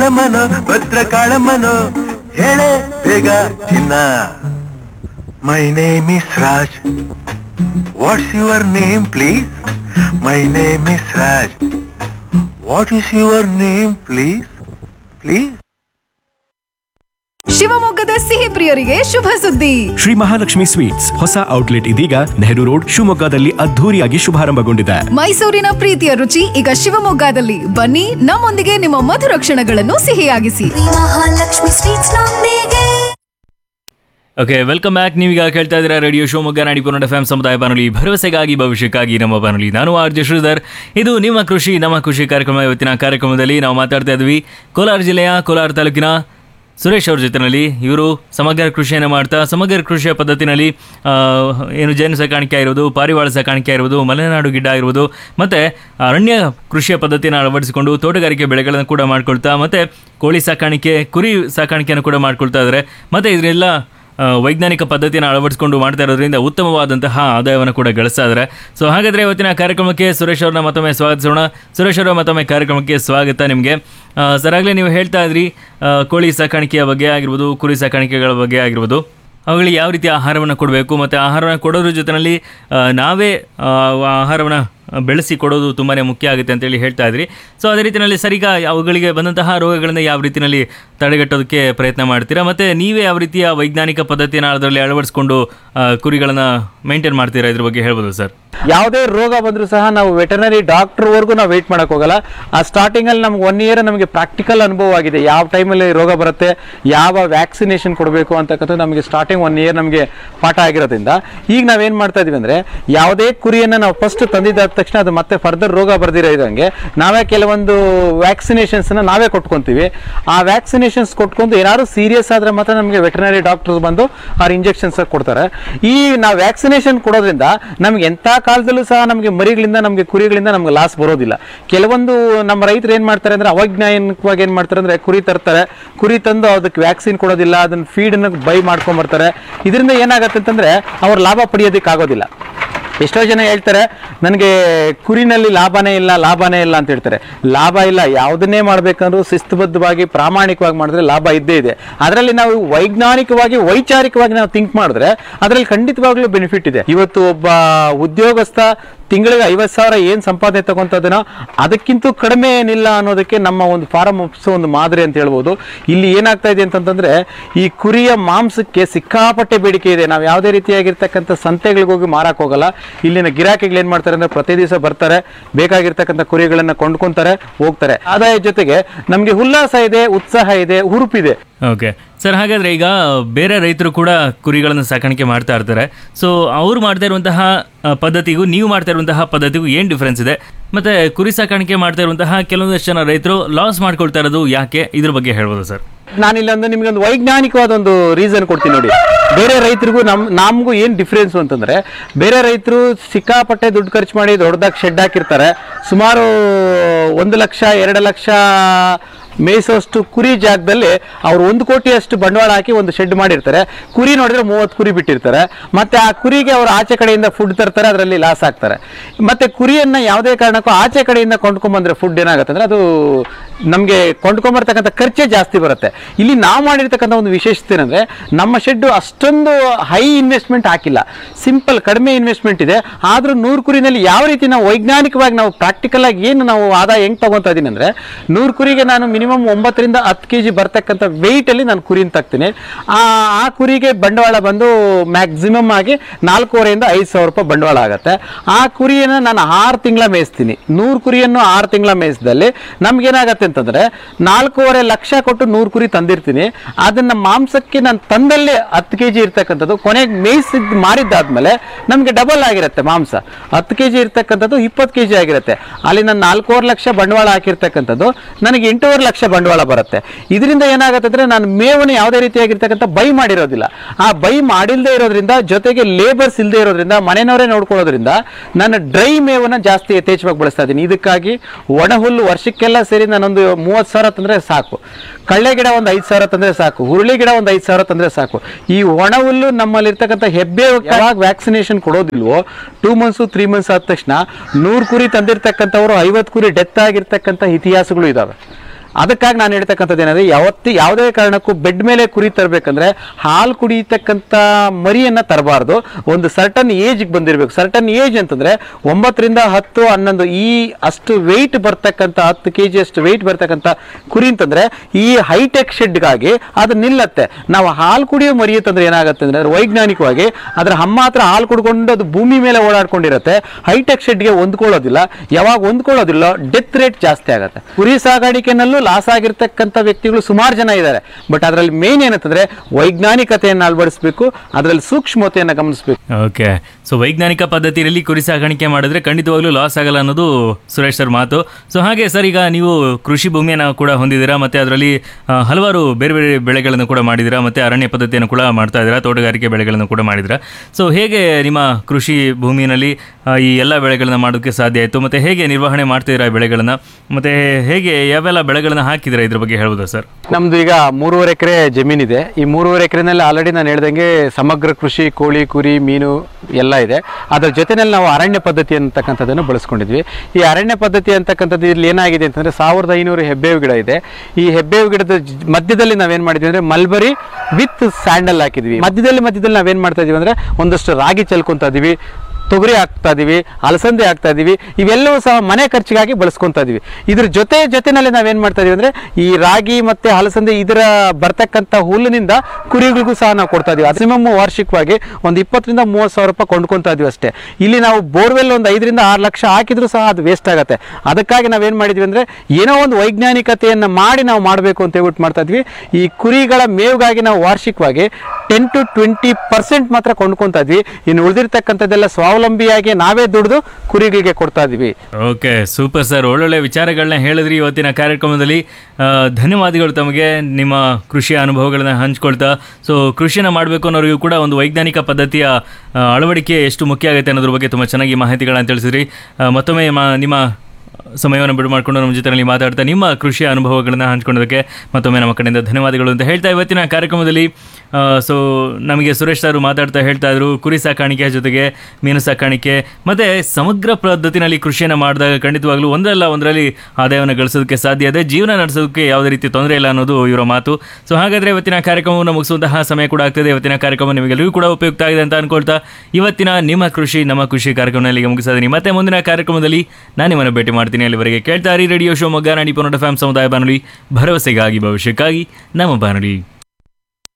ಕಾಳಮ್ಮನೋ ಭದ್ರ ಕಾಳಮ್ಮನೋ ಹೇಳೆ ಬೇಗ ಚಿನ್ನ my name is Raj what's your name please my name is Raj what is your name please please ಶಿವಮೊಗ್ಗದ ಸಿಹಿ ಪ್ರಿಯರಿಗೆ ಶುಭ ಸುದ್ದಿ ಶ್ರೀ ಮಹಾಲಕ್ಷ್ಮಿ ಸ್ವೀಟ್ಸ್ ಹೊಸ ಔಟ್ಲೆಟ್ ಇದೀಗ ನೆಹರು ರೋಡ್ ಶಿವಮೊಗ್ಗದಲ್ಲಿ ಅದ್ಧೂರಿಯಾಗಿ ಶುಭಾರಂಭಗೊಂಡಿದೆ ಮೈಸೂರಿನ ಪ್ರೀತಿಯ ರುಚಿ ಈಗ ಶಿವಮೊಗ್ಗದಲ್ಲಿ ಬನ್ನಿ ನಮ್ಮೊಂದಿಗೆ ನಿಮ್ಮ ಮಧುರ ಕ್ಷಣಗಳನ್ನು ಸಿಹಿಯಾಗಿಸಿ ಮಹಾಲಕ್ಷ್ಮಿ ಸ್ವೀಟ್ಸ್ ನೊಂದಿಗೆ ಓಕೆ ವೆಲ್ಕಮ್ ಬ್ಯಾಕ್ ನೀವೀಗ ಕೇಳ್ತಾ ಇದ್ದೀರಾ radio Shivamogga Nadipura F M ಸಮುದಾಯ ಬಾನುಲಿ ಭರವಸೆಗಾಗಿ ಭವಿಷ್ಯಕ್ಕಾಗಿ ನಮ್ಮ ಬಾನುಲಿ ನಾನು ಆರ್ ಜೆ ಶ್ರೀಧರ್ ಇದು ನಿಮ್ಮ ಕೃಷಿ ನಮ್ಮ ಕೃಷಿ ಕಾರ್ಯಕ್ರಮ ಇವತ್ತಿನ ಕಾರ್ಯಕ್ರಮದಲ್ಲಿ ನಾವು ಮಾತಾಡ್ತಾ ಇದ್ವಿ ಕೋಲಾರ ಜಿಲ್ಲೆಯ ಕೋಲಾರ ತಾಲೂಕಿನ ಸುರೇಶ್ ಅವ್ರ ಜೊತೆನಲ್ಲಿ ಇವರು ಸಮಗ್ರ ಕೃಷಿಯನ್ನು ಮಾಡ್ತಾ ಸಮಗ್ರ ಕೃಷಿಯ ಪದ್ಧತಿನಲ್ಲಿ ಆ, ಏನು ಜೇನು ಸಾಕಾಣಿಕೆ ಆಗಿರ್ಬೋದು ಪಾರಿವಾಳ ಸಾಕಾಣಿಕೆ ಆಗಿರ್ಬೋದು ಮಲೆನಾಡು ಗಿಡ್ಡ ಆಗಿರ್ಬೋದು ಮತ್ತು ಅರಣ್ಯ ಕೃಷಿಯ ಪದ್ಧತಿಯನ್ನು ಅಳವಡಿಸಿಕೊಂಡು ತೋಟಗಾರಿಕೆ ಬೆಳೆಗಳನ್ನು ಕೂಡ ಮಾಡ್ಕೊಳ್ತಾ ಮತ್ತು ಕೋಳಿ ಸಾಕಾಣಿಕೆ ಕುರಿ ಸಾಕಾಣಿಕೆಯನ್ನು ಕೂಡ ಮಾಡ್ಕೊಳ್ತಾ ಇದ್ದಾರೆ ಮತ್ತು ಇದರೆಲ್ಲ ಆ, ವೈಜ್ಞಾನಿಕ ಪದ್ಧತಿಯನ್ನು ಅಳವಡಿಸಿಕೊಂಡು ಮಾಡ್ತಾ ಇರೋದ್ರಿಂದ ಉತ್ತಮವಾದಂತಹ ಆದಾಯವನ್ನು ಕೂಡ ಗಳಿಸ್ತಾ ಇದ್ದಾರೆ ಸೊ ಹಾಗಾದರೆ ಇವತ್ತಿನ ಕಾರ್ಯಕ್ರಮಕ್ಕೆ ಸುರೇಶ್ ಅವ್ರನ್ನ ಮತ್ತೊಮ್ಮೆ ಸ್ವಾಗತಿಸೋಣ ಸುರೇಶ್ ಅವರ ಮತ್ತೊಮ್ಮೆ ಕಾರ್ಯಕ್ರಮಕ್ಕೆ ಸ್ವಾಗತ ನಿಮಗೆ ಸರ್ ಆಗಲೇ ನೀವು ಹೇಳ್ತಾ ಇದ್ರಿ ಆ, ಕೋಳಿ ಸಾಕಾಣಿಕೆಯ ಬಗ್ಗೆ ಆಗಿರ್ಬೋದು ಕುರಿ ಸಾಕಾಣಿಕೆಗಳ ಬಗ್ಗೆ ಆಗಿರ್ಬೋದು ಅವುಗಳಿಗೆ ಯಾವ ರೀತಿ ಆಹಾರವನ್ನು ಕೊಡಬೇಕು ಮತ್ತು ಆಹಾರವನ್ನು ಕೊಡೋದ್ರ ಜೊತೆಯಲ್ಲಿ ಆ, ನಾವೇ ಆ, ಆಹಾರವನ್ನು ಬೆಳೆಸಿ ಕೊಡೋದು ತುಂಬಾ ಮುಖ್ಯ ಆಗುತ್ತೆ ಅಂತೇಳಿ ಹೇಳ್ತಾ ಇದ್ರಿ ಸೊ ಅದೇ ರೀತಿಯಲ್ಲಿ ಸರಿಗ ಅವುಗಳಿಗೆ ಬಂದಂತಹ ರೋಗಗಳನ್ನ ಯಾವ ರೀತಿಯಲ್ಲಿ ತಡೆಗಟ್ಟೋದಕ್ಕೆ ಪ್ರಯತ್ನ ಮಾಡ್ತೀರಾ ಮತ್ತು ನೀವೇ ಯಾವ ರೀತಿಯ ವೈಜ್ಞಾನಿಕ ಪದ್ಧತಿಯನ್ನು ಅದರಲ್ಲಿ ಅಳವಡಿಸ್ಕೊಂಡು ಆ, ಕುರಿಗಳನ್ನ ಮೇಂಟೈನ್ ಮಾಡ್ತೀರಾ ಇದ್ರ ಬಗ್ಗೆ ಹೇಳ್ಬೋದು ಸರ್ ಯಾವುದೇ ರೋಗ ಬಂದರೂ ಸಹ ನಾವು ವೆಟರ್ನರಿ ಡಾಕ್ಟರ್ವರೆಗೂ ನಾವು ವೆಯ್ಟ್ ಮಾಡಕ್ ಹೋಗಲ್ಲ ಆ ಸ್ಟಾರ್ಟಿಂಗ್ ಅಲ್ಲಿ ನಮ್ಗೆ ಒನ್ ಇಯರ್ ನಮಗೆ ಪ್ರಾಕ್ಟಿಕಲ್ ಅನುಭವ ಆಗಿದೆ ಯಾವ ಟೈಮಲ್ಲಿ ರೋಗ ಬರುತ್ತೆ ಯಾವ ವ್ಯಾಕ್ಸಿನೇಷನ್ ಕೊಡಬೇಕು ಅಂತಕ್ಕಂಥದ್ದು ನಮಗೆ ಸ್ಟಾರ್ಟಿಂಗ್ ಒನ್ ಇಯರ್ ನಮಗೆ ಪಾಠ ಆಗಿರೋದ್ರಿಂದ ಈಗ ನಾವೇನ್ ಮಾಡ್ತಾ ಇದೀವಿ ಅಂದ್ರೆ ಯಾವುದೇ ಕುರಿಯನ್ನ ನಾವು ಫಸ್ಟ್ ತಂದಿದ್ದಾದ ತಕ್ಷಣ ಅದು ಮತ್ತೆ ಫರ್ದರ್ ರೋಗ ಬರ್ದಿರೋ ಇದಂಗೆ ನಾವೇ ಕೆಲವೊಂದು ವ್ಯಾಕ್ಸಿನೇಷನ್ಸ್ ನಾವೇ ಕೊಟ್ಕೊಂತೀವಿ ಆ ವ್ಯಾಕ್ಸಿನೇಷನ್ಸ್ ಕೊಟ್ಕೊಂಡು ಏನಾದ್ರು ಸೀರಿಯಸ್ ಆದ್ರೆ ಮಾತ್ರ ನಮಗೆ ವೆಟರ್ನರಿ ಡಾಕ್ಟರ್ಸ್ ಬಂದು ಅವ್ರ ಇಂಜೆಕ್ಷನ್ಸ್ ಕೊಡ್ತಾರೆ ಈ ನಾವು ವ್ಯಾಕ್ಸಿನೇಷನ್ ಕೊಡೋದ್ರಿಂದ ನಮ್ಗೆ ಎಂಥ ಕಾಲದಲ್ಲೂ ಸಹ ನಮಗೆ ಮರಿಗಳಿಂದ ನಮಗೆ ಕುರಿಗಳಿಂದ ನಮ್ಗೆ ಲಾಸ್ ಬರೋದಿಲ್ಲ ಕೆಲವೊಂದು ನಮ್ಮ ರೈತರು ಏನ್ ಮಾಡ್ತಾರೆ ಅಂದ್ರೆ ಅವೈಜ್ಞಾನಿಕವಾಗಿ ಏನ್ ಮಾಡ್ತಾರೆ ಅಂದ್ರೆ ಕುರಿ ತರ್ತಾರೆ ಕುರಿ ತಂದು ಅದಕ್ಕೆ ವ್ಯಾಕ್ಸಿನ್ ಕೊಡೋದಿಲ್ಲ ಅದನ್ನ ಫೀಡನ್ನ ಬೈ ಮಾಡ್ಕೊಂಬರ್ತಾರೆ ಇದರಿಂದ ಏನಾಗತ್ತೆ ಅಂತಂದ್ರೆ ಅವ್ರು ಲಾಭ ಪಡೆಯೋದಕ್ಕೆ ಆಗೋದಿಲ್ಲ ಎಷ್ಟೋ ಜನ ಹೇಳ್ತಾರೆ ನನಗೆ ಕುರಿನಲ್ಲಿ ಲಾಭನೇ ಇಲ್ಲ ಲಾಭನೇ ಇಲ್ಲ ಅಂತ ಹೇಳ್ತಾರೆ ಲಾಭ ಇಲ್ಲ ಯಾವುದನ್ನೇ ಮಾಡ್ಬೇಕಂದ್ರೂ ಶಿಸ್ತುಬದ್ಧವಾಗಿ ಪ್ರಾಮಾಣಿಕವಾಗಿ ಮಾಡಿದ್ರೆ ಲಾಭ ಇದ್ದೇ ಇದೆ ಅದರಲ್ಲಿ ನಾವು ವೈಜ್ಞಾನಿಕವಾಗಿ ವೈಚಾರಿಕವಾಗಿ ನಾವು ಥಿಂಕ್ ಮಾಡಿದ್ರೆ ಅದರಲ್ಲಿ ಖಂಡಿತವಾಗ್ಲೂ ಬೆನಿಫಿಟ್ ಇದೆ ಇವತ್ತು ಒಬ್ಬ ಉದ್ಯೋಗಸ್ಥ ತಿಂಗಳಿಗೆ ಐವತ್ತು ಸಾವಿರ ಏನು ಸಂಪಾದನೆ ತಗೊಂತದನೋ ಅದಕ್ಕಿಂತ ಕಡಿಮೆ ಏನಿಲ್ಲ ಅನ್ನೋದಕ್ಕೆ ನಮ್ಮ ಒಂದು ಫಾರಂ ಆಫ್ಸ್ ಒಂದು ಮಾದರಿ ಅಂತ ಹೇಳ್ಬೋದು ಇಲ್ಲಿ ಏನಾಗ್ತಾ ಇದೆ ಅಂತಂತಂದ್ರೆ ಈ ಕುರಿಯ ಮಾಂಸಕ್ಕೆ ಸಿಕ್ಕಾಪಟ್ಟೆ ಬೇಡಿಕೆ ಇದೆ ನಾವು ಯಾವುದೇ ರೀತಿಯಾಗಿರ್ತಕ್ಕಂಥ ಸಂತೆಗಳಿಗೆ ಹೋಗಿ ಮಾರಕ್ ಹೋಗಲ್ಲ ಇಲ್ಲಿನ ಗಿರಾಕಿಗಳು ಏನ್ ಮಾಡ್ತಾರೆ ಅಂದ್ರೆ ಪ್ರತಿ ದಿವಸ ಬರ್ತಾರೆ ಬೇಕಾಗಿರ್ತಕ್ಕಂಥ ಕುರಿಗಳನ್ನ ಕೊಂಡ್ಕೊಂತಾರೆ ಹೋಗ್ತಾರೆ ಆದಾಯ ಜೊತೆಗೆ ನಮಗೆ ಉಲ್ಲಾಸ ಇದೆ ಉತ್ಸಾಹ ಇದೆ ಹುರುಪಿದೆ ಓಕೆ ಸರ್ ಹಾಗಾದರೆ ಈಗ ಬೇರೆ ರೈತರು ಕೂಡ ಕುರಿಗಳನ್ನು ಸಾಕಾಣಿಕೆ ಮಾಡ್ತಾ ಇರ್ತಾರೆ ಸೊ ಅವ್ರು ಮಾಡ್ತಾ ಇರುವಂತಹ ಆ, ಪದ್ಧತಿಗೂ ನೀವು ಮಾಡ್ತಾ ಇರುವಂತಹ ಪದ್ಧತಿಗೂ ಏನು ಡಿಫ್ರೆನ್ಸ್ ಇದೆ ಮತ್ತು ಕುರಿ ಸಾಕಾಣಿಕೆ ಮಾಡ್ತಾ ಇರುವಂತಹ ಕೆಲವೊಂದಷ್ಟು ಜನ ರೈತರು ಲಾಸ್ ಮಾಡ್ಕೊಳ್ತಾ ಇರೋದು ಯಾಕೆ ಇದ್ರ ಬಗ್ಗೆ ಹೇಳ್ಬೋದು ಸರ್ ನಾನಿಲ್ಲ ಒಂದು ನಿಮ್ಗೆ ಒಂದು ವೈಜ್ಞಾನಿಕವಾದ ಒಂದು ರೀಸನ್ ಕೊಡ್ತೀನಿ ನೋಡಿ ಬೇರೆ ರೈತರಿಗೂ ನಮ್ ನಮಗೂ ಏನು ಡಿಫ್ರೆನ್ಸ್ ಅಂತಂದ್ರೆ ಬೇರೆ ರೈತರು ಸಿಕ್ಕಾಪಟ್ಟೆ ದುಡ್ಡು ಖರ್ಚು ಮಾಡಿ ದೊಡ್ಡದಾಗಿ ಶೆಡ್ ಹಾಕಿರ್ತಾರೆ ಸುಮಾರು ಒಂದು ಲಕ್ಷ ಎರಡು ಲಕ್ಷ ಮೇಯಿಸೋಷ್ಟು ಕುರಿ ಜಾಗದಲ್ಲಿ ಅವ್ರು ಒಂದು ಕೋಟಿಯಷ್ಟು ಬಂಡವಾಳ ಹಾಕಿ ಒಂದು ಶೆಡ್ ಮಾಡಿರ್ತಾರೆ ಕುರಿ ನೋಡಿದ್ರೆ ಮೂವತ್ತು ಕುರಿ ಬಿಟ್ಟಿರ್ತಾರೆ ಮತ್ತೆ ಆ ಕುರಿಗೆ ಅವರು ಆಚೆ ಕಡೆಯಿಂದ ಫುಡ್ ತರ್ತಾರೆ ಅದರಲ್ಲಿ ಲಾಸ್ ಆಗ್ತಾರೆ ಮತ್ತೆ ಕುರಿಯನ್ನ ಯಾವುದೇ ಕಾರಣಕ್ಕೂ ಆಚೆ ಕಡೆಯಿಂದ ಕೊಂಡ್ಕೊಂಬಂದ್ರೆ ಫುಡ್ ಏನಾಗುತ್ತೆ ಅಂದ್ರೆ ಅದು ನಮಗೆ ಕೊಂಡ್ಕೊಂಬರ್ತಕ್ಕಂಥ ಖರ್ಚೇ ಜಾಸ್ತಿ ಬರುತ್ತೆ ಇಲ್ಲಿ ನಾವು ಮಾಡಿರ್ತಕ್ಕಂಥ ಒಂದು ವಿಶೇಷತೆ ಏನಂದ್ರೆ ನಮ್ಮ ಶೆಡ್ ಅಷ್ಟೊಂದು ಹೈ ಇನ್ವೆಸ್ಟ್ಮೆಂಟ್ ಹಾಕಿಲ್ಲ ಸಿಂಪಲ್ ಕಡಿಮೆ ಇನ್ವೆಸ್ಟ್ಮೆಂಟ್ ಇದೆ ಆದ್ರೂ ನೂರು ಕುರಿನಲ್ಲಿ ಯಾವ ರೀತಿ ನಾವು ವೈಜ್ಞಾನಿಕವಾಗಿ ನಾವು ಪ್ರಾಕ್ಟಿಕಲ್ ಆಗಿ ಏನು ನಾವು ಆದಾಯ ಹೆಂಗ್ ತಗೊಂತಾ ಇದೀನಿ ಅಂದ್ರೆ ನೂರು ಕುರಿಗೆ ನಾನು ಮಿನಿಮಮ್ ಒಂಬತ್ತರಿಂದ ಹತ್ತು ಕೆ ಜಿ ಬರ್ತಕ್ಕಂಥ weight ಅಲ್ಲಿ ನಾನು ಕುರಿನ ತಗ್ತೀನಿ ಆ ಆ ಕುರಿಗೆ ಬಂಡವಾಳ ಬಂದು ಮ್ಯಾಕ್ಸಿಮಮ್ ಆಗಿ ನಾಲ್ಕೂವರೆಯಿಂದ ಐದು ಸಾವಿರ ರೂಪಾಯಿ ಬಂಡವಾಳ ಆಗುತ್ತೆ ಆ ಕುರಿಯನ್ನು ನಾನು ಆರು ತಿಂಗಳ ಮೇಯಿಸ್ತೀನಿ ನೂರು ಕುರಿಯನ್ನು ಆರು ತಿಂಗಳ ಮೇಯಿಸಿದಲ್ಲಿ ನಮ್ಗೇನಾಗತ್ತೆ ಅಂತಂದ್ರೆ ನಾಲ್ಕೂವರೆ ಲಕ್ಷ ಕೊಟ್ಟು ನೂರು ಕುರಿ ತಂದಿರ್ತೀನಿ ಅದನ್ನ ಮಾಂಸಕ್ಕೆ ನಾನು ತಂದಲ್ಲೇ ಹತ್ತು ಕೆ ಜಿ ಇರ್ತಕ್ಕಂಥದ್ದು ಕೊನೆಗೆ ಮೇಯಿಸಿದ್ ಮಾರಿದ್ದಾದ್ಮೇಲೆ ನಮಗೆ ಡಬಲ್ ಆಗಿರುತ್ತೆ ಮಾಂಸ ಹತ್ತು ಕೆ ಜಿ ಇರ್ತಕ್ಕಂಥದ್ದು ಇಪ್ಪತ್ತು ಕೆ ಜಿ ಆಗಿರುತ್ತೆ ಅಲ್ಲಿ ನಾನು ನಾಲ್ಕೂವರೆ ಲಕ್ಷ ಬಂಡವಾಳ ಹಾಕಿರ್ತಕ್ಕಂಥದ್ದು ನನಗೆ ಎಂಟೂವರೆ ಲಕ್ಷ ಬಂಡವಾಳ ಬರುತ್ತೆ ಇದರಿಂದ ಏನಾಗುತ್ತೆ ಅಂದ್ರೆ ನಾನು ಮೇವನ್ನು ಯಾವುದೇ ರೀತಿಯಾಗಿರ್ತಕ್ಕಂಥ ಬೈ ಮಾಡಿರೋದಿಲ್ಲ ಆ ಬೈ ಮಾಡಿಲ್ಲದೆ ಇರೋದ್ರಿಂದ ಜೊತೆಗೆ ಲೇಬರ್ಸ್ ಇಲ್ಲದೆ ಇರೋದ್ರಿಂದ ಮನೆಯವರೇ ನೋಡ್ಕೊಳ್ಳೋದ್ರಿಂದ ನಾನು ಡ್ರೈ ಮೇವನ್ನ ಜಾಸ್ತಿ ಯಥೇಚ್ಛವಾಗಿ ಬಳಸ್ತಾ ಇದ್ದೀನಿ ಇದಕ್ಕಾಗಿ ಒಣ ಹುಲ್ಲು ವರ್ಷಕ್ಕೆಲ್ಲ ಸೇರಿ ನಾನೊಂದು ಮೂವತ್ತು ಸಾವಿರ ತಂದ್ರೆ ಸಾಕು ಕಳ್ಳೆ ಗಿಡ ಒಂದು ಐದು ಸಾವಿರ ತಂದ್ರೆ ಸಾಕು ಹುರುಳಿ ಗಿಡ ಒಂದು ಐದು ಸಾವಿರ ತಂದ್ರೆ ಸಾಕು ಈ ಒಣ ಹುಲ್ಲು ನಮ್ಮಲ್ಲಿ ಇರ್ತಕ್ಕಂಥ ಹೆಬ್ಬೆ ಯಾವಾಗ ವ್ಯಾಕ್ಸಿನೇಷನ್ ಕೊಡೋದಿಲ್ವೋ ಟೂ ಮಂತ್ಸು ತ್ರೀ ಮಂತ್ಸ್ ಆದ ತಕ್ಷಣ ನೂರು ಕುರಿ ತಂದಿರ್ತಕ್ಕಂಥವ್ರು ಐವತ್ತು ಕುರಿ ಡೆತ್ ಆಗಿರ್ತಕ್ಕಂಥ ಇತಿಹಾಸಗಳು ಇದಾವೆ ಅದಕ್ಕಾಗಿ ನಾನು ಹೇಳ್ತಕ್ಕಂಥದ್ದು ಏನಂದ್ರೆ ಯಾವತ್ತಿ ಯಾವುದೇ ಕಾರಣಕ್ಕೂ ಬೆಡ್ ಮೇಲೆ ಕುರಿ ತರಬೇಕಂದ್ರೆ ಹಾಲು ಕುಡಿಯತಕ್ಕಂಥ ಮರಿಯನ್ನ ತರಬಾರ್ದು ಒಂದು ಸರ್ಟನ್ ಏಜ್ಗೆ ಬಂದಿರಬೇಕು ಸರ್ಟನ್ ಏಜ್ ಅಂತಂದ್ರೆ ಒಂಬತ್ತರಿಂದ ಹತ್ತು ಹನ್ನೊಂದು ಈ ಅಷ್ಟು ವೆಯ್ಟ್ ಬರ್ತಕ್ಕಂಥ ಹತ್ತು ಕೆ ಜಿ ಅಷ್ಟು ವೆಯ್ಟ್ ಬರ್ತಕ್ಕಂಥ ಕುರಿ ಅಂತಂದ್ರೆ ಈ ಹೈಟೆಕ್ ಶೆಡ್ಗಾಗಿ ಅದು ನಿಲ್ಲತ್ತೆ ನಾವು ಹಾಲು ಕುಡಿಯೋ ಮರಿ ಅಂತಂದ್ರೆ ಏನಾಗುತ್ತೆ ಅಂದ್ರೆ ಅದು ವೈಜ್ಞಾನಿಕವಾಗಿ ಅದ್ರ ಅಮ್ಮ ಹತ್ರ ಹಾಲು ಕುಡ್ಕೊಂಡು ಅದು ಭೂಮಿ ಮೇಲೆ ಓಡಾಡ್ಕೊಂಡಿರುತ್ತೆ ಹೈಟೆಕ್ ಶೆಡ್ಗೆ ಹೊಂದ್ಕೊಳ್ಳೋದಿಲ್ಲ ಯಾವಾಗ ಹೊಂದ್ಕೊಳ್ಳೋದಿಲ್ಲ ಡೆತ್ ರೇಟ್ ಜಾಸ್ತಿ ಆಗುತ್ತೆ ಕುರಿ ಸಾಗಾಣಿಕೆನಲ್ಲೂ ಲಾಸ್ ಆಗಿರ್ತಕ್ಕಂಥ ವ್ಯಕ್ತಿಗಳು ಸುಮಾರು ಜನ ಇದ್ದಾರೆ ಬಟ್ ಅದರಲ್ಲಿ ಮೇನ್ ಏನಂತಂದ್ರೆ ವೈಜ್ಞಾನಿಕತೆಯನ್ನು ಅಳವಡಿಸಬೇಕು ಅದರಲ್ಲಿ ಸೂಕ್ಷ್ಮತೆಯನ್ನು ಗಮನಿಸಬೇಕು ಓಕೆ ಸೊ ವೈಜ್ಞಾನಿಕ ಪದ್ಧತಿಯಲ್ಲಿ ಕುರಿ ಸಾಕಾಣಿಕೆ ಮಾಡಿದ್ರೆ ಖಂಡಿತವಾಗ್ಲೂ ಲಾಸ್ ಆಗಲ್ಲ ಅನ್ನೋದು ಸುರೇಶ್ ಸರ್ ಮಾತು ಸೊ ಹಾಗೆ ಸರ್ ಈಗ ನೀವು ಕೃಷಿ ಭೂಮಿಯನ್ನು ಕೂಡ ಹೊಂದಿದ್ದೀರಾ ಮತ್ತೆ ಅದರಲ್ಲಿ ಆ, ಹಲವಾರು ಬೇರೆ ಬೇರೆ ಬೆಳೆಗಳನ್ನು ಕೂಡ ಮಾಡಿದ್ದೀರಾ ಮತ್ತೆ ಅರಣ್ಯ ಪದ್ಧತಿಯನ್ನು ಕೂಡ ಮಾಡ್ತಾ ಇದ್ದೀರಾ ತೋಟಗಾರಿಕೆ ಬೆಳೆಗಳನ್ನು ಕೂಡ ಮಾಡಿದ್ದೀರಾ ಸೊ ಹೇಗೆ ನಿಮ್ಮ ಕೃಷಿ ಭೂಮಿಯಲ್ಲಿ ಆ, ಈ ಎಲ್ಲ ಬೆಳೆಗಳನ್ನ ಮಾಡೋದಕ್ಕೆ ಸಾಧ್ಯ ಆಯಿತು ಮತ್ತೆ ಹೇಗೆ ನಿರ್ವಹಣೆ ಮಾಡ್ತಿದ್ದೀರಾ ಈ ಬೆಳೆಗಳನ್ನ ಮತ್ತೆ ಹೇಗೆ ಯಾವೆಲ್ಲ ಬೆಳೆಗಳನ್ನ ಹಾಕಿದ್ದೀರಾ ಇದ್ರ ಬಗ್ಗೆ ಹೇಳ್ಬೋದಾ ಸರ್ ನಮ್ದು ಈಗ ಮೂರುವರೆ ಎಕರೆ ಜಮೀನಿದೆ ಈ ಮೂರುವರೆ ಎಕರೆನಲ್ಲಿ ಆಲ್ರೆಡಿ ನಾನು ಹೇಳ್ದಂಗೆ ಸಮಗ್ರ ಕೃಷಿ ಕೋಳಿ ಕುರಿ ಮೀನು ಎಲ್ಲ ಇದೆ ಅದರ ಜೊತೆನಲ್ಲಿ ನಾವು ಅರಣ್ಯ ಪದ್ಧತಿ ಅಂತಕ್ಕಂಥದ್ದನ್ನು ಬಳಸ್ಕೊಂಡಿದ್ವಿ ಈ ಅರಣ್ಯ ಪದ್ಧತಿ ಅಂತಕ್ಕಂಥದ್ದು ಇಲ್ಲಿ ಏನಾಗಿದೆ ಅಂತಂದ್ರೆ ಸಾವಿರದ ಐನೂರು ಹೆಬ್ಬೇವು ಗಿಡ ಇದೆ ಈ ಹೆಬ್ಬೇವು ಗಿಡದ ಜ- ಮಧ್ಯದಲ್ಲಿ ನಾವೇನ್ ಮಾಡಿದ್ವಿ ಅಂದ್ರೆ ಮಲ್ಬರಿ ವಿತ್ ಸ್ಯಾಂಡಲ್ ಹಾಕಿದ್ವಿ ಮಧ್ಯದಲ್ಲಿ ಮಧ್ಯದಲ್ಲಿ ನಾವೇನ್ ಮಾಡ್ತಾ ಇದೀವಿ ಅಂದ್ರೆ ಒಂದಷ್ಟು ರಾಗಿ ಚೆಲ್ಕೊಂತ ಇದೀವಿ ತೊಗರಿ ಹಾಕ್ತಾ ಇದೀವಿ ಅಲಸಂದೆ ಹಾಕ್ತಾ ಇದೀವಿ ಇವೆಲ್ಲವೂ ಸಹ ಮನೆ ಖರ್ಚಿಗಾಗಿ ಬಳಸ್ಕೊಂತ ಇದೀವಿ ಇದ್ರ ಜೊತೆ ಜೊತೆನಲ್ಲಿ ನಾವೇನ್ ಮಾಡ್ತಾ ಇದೀವಿ ಅಂದ್ರೆ ಈ ರಾಗಿ ಮತ್ತೆ ಅಲಸಂದೆ ಇದರ ಬರ್ತಕ್ಕಂಥ ಹುಲ್ಲಿನಿಂದ ಕುರಿಗಳಿಗೂ ಸಹ ನಾವು ಕೊಡ್ತಾ ಇದೀವಿ ಮ್ಯಾಕ್ಸಿಮಮ್ ವಾರ್ಷಿಕವಾಗಿ ಒಂದು ಇಪ್ಪತ್ತರಿಂದ ಮೂವತ್ತು ಸಾವಿರ ರೂಪಾಯಿ ಕೊಂಡ್ಕೊಂತ ಇದೀವಿ ಅಷ್ಟೇ ಇಲ್ಲಿ ನಾವು ಬೋರ್ವೆಲ್ ಒಂದು ಐದರಿಂದ ಆರು ಲಕ್ಷ ಹಾಕಿದ್ರು ಸಹ ಅದು ವೇಸ್ಟ್ ಆಗುತ್ತೆ ಅದಕ್ಕಾಗಿ ನಾವೇನ್ ಮಾಡಿದ್ವಿ ಅಂದ್ರೆ ಏನೋ ಒಂದು ವೈಜ್ಞಾನಿಕತೆಯನ್ನ ಮಾಡಿ ನಾವು ಮಾಡಬೇಕು ಅಂತ ಹೇಳ್ಬಿಟ್ಟು ಮಾಡ್ತಾ ಇದ್ವಿ ಈ ಕುರಿಗಳ ಮೇವಿಗಾಗಿ ನಾವು ವಾರ್ಷಿಕವಾಗಿ ಟೆನ್ ಟು ಟ್ವೆಂಟಿ ಪರ್ಸೆಂಟ್ ಮಾತ್ರ ಕೊಂಡ್ಕೊಂತ ಇದ್ವಿ ಇನ್ನು ಉಳಿದಿರ್ತಕ್ಕಂಥದ್ದೆಲ್ಲ ಸ್ವಾವಲಂಬಿಯಾಗಿ ನಾವೇ ದುಡಿದು ಕುರಿಗಳಿಗೆ ಕೊಡ್ತಾ ಇದೀವಿ ಓಕೆ ಸೂಪರ್ ಸರ್ ಒಳ್ಳೊಳ್ಳೆ ವಿಚಾರಗಳನ್ನ ಹೇಳಿದ್ರಿ ಇವತ್ತಿನ ಕಾರ್ಯಕ್ರಮದಲ್ಲಿ ಆ, ಧನ್ಯವಾದಗಳು ತಮಗೆ ನಿಮ್ಮ ಕೃಷಿಯ ಅನುಭವಗಳನ್ನ ಹಂಚ್ಕೊಳ್ತಾ ಸೊ ಕೃಷಿನ ಮಾಡಬೇಕು ಅನ್ನೋರಿಗೂ ಕೂಡ ಒಂದು ವೈಜ್ಞಾನಿಕ ಪದ್ಧತಿಯ ಆ, ಅಳವಡಿಕೆ ಎಷ್ಟು ಮುಖ್ಯ ಆಗುತ್ತೆ ಅನ್ನೋದ್ರ ಬಗ್ಗೆ ತುಂಬ ಚೆನ್ನಾಗಿ ಮಾಹಿತಿಗಳನ್ನ ತಿಳಿಸಿದ್ರಿ ಆ, ಮತ್ತೊಮ್ಮೆ ಮ- ನಿಮ್ಮ ಸಮಯವನ್ನು ಬಿಡು ಮಾಡಿಕೊಂಡು ನಮ್ಮ ಜೊತೆಯಲ್ಲಿ ಮಾತಾಡ್ತಾ ನಿಮ್ಮ ಕೃಷಿಯ ಅನುಭವಗಳನ್ನು ಹಂಚ್ಕೊಳ್ಳೋದಕ್ಕೆ ಮತ್ತೊಮ್ಮೆ ನಮ್ಮ ಕಡೆಯಿಂದ ಧನ್ಯವಾದಗಳು ಅಂತ ಹೇಳ್ತಾ ಇವತ್ತಿನ ಕಾರ್ಯಕ್ರಮದಲ್ಲಿ ಸೊ ನಮಗೆ ಸುರೇಶ್ ಸರ್ ಮಾತಾಡ್ತಾ ಹೇಳ್ತಾ ಇದ್ರು ಕುರಿ ಸಾಕಾಣಿಕೆ ಜೊತೆಗೆ ಮೀನು ಸಾಕಾಣಿಕೆ ಮತ್ತು ಸಮಗ್ರ ಪದ್ಧತಿನಲ್ಲಿ ಕೃಷಿಯನ್ನು ಮಾಡಿದಾಗ ಖಂಡಿತವಾಗ್ಲೂ ಒಂದಲ್ಲ ಒಂದರಲ್ಲಿ ಆದಾಯವನ್ನು ಗಳಿಸೋದಕ್ಕೆ ಸಾಧ್ಯ ಇದೆ ಜೀವನ ನಡೆಸೋದಕ್ಕೆ ಯಾವುದೇ ರೀತಿ ತೊಂದರೆ ಇಲ್ಲ ಅನ್ನೋದು ಇವರ ಮಾತು ಸೊ ಹಾಗಾದರೆ ಇವತ್ತಿನ ಕಾರ್ಯಕ್ರಮವನ್ನು ಮುಗಿಸುವಂತಹ ಸಮಯ ಕೂಡ ಆಗ್ತದೆ ಇವತ್ತಿನ ಕಾರ್ಯಕ್ರಮ ನಿಮಗೆಲ್ಲರಿಗೂ ಕೂಡ ಉಪಯುಕ್ತ ಆಗಿದೆ ಅಂತ ಅನ್ಕೊಳ್ತಾ ಇವತ್ತಿನ ನಿಮ್ಮ ಕೃಷಿ ನಮ್ಮ ಕೃಷಿ ಕಾರ್ಯಕ್ರಮದಲ್ಲಿ ಮುಗಿಸಿದ್ದೀನಿ ಮತ್ತೆ ಮುಂದಿನ ಕಾರ್ಯಕ್ರಮದಲ್ಲಿ ನಾನು ನಿಮ್ಮನ್ನು ಭೇಟಿ ಮಾಡ್ತೀನಿ ಅಲ್ಲಿವರೆಗೆ ಕೇಳ್ತಾ ಇರಿ ರೇಡಿಯೋ ಶಿವಮೊಗ್ಗ ನಾಡಿ ಪೊನ್ನಡ ಫ್ಯಾಮ್ ಸಮುದಾಯ ಬಾನುಲಿ ಭರವಸೆಗಾಗಿ ಭವಿಷ್ಯಕ್ಕಾಗಿ ನಮ್ಮ ಬಾನುಲಿ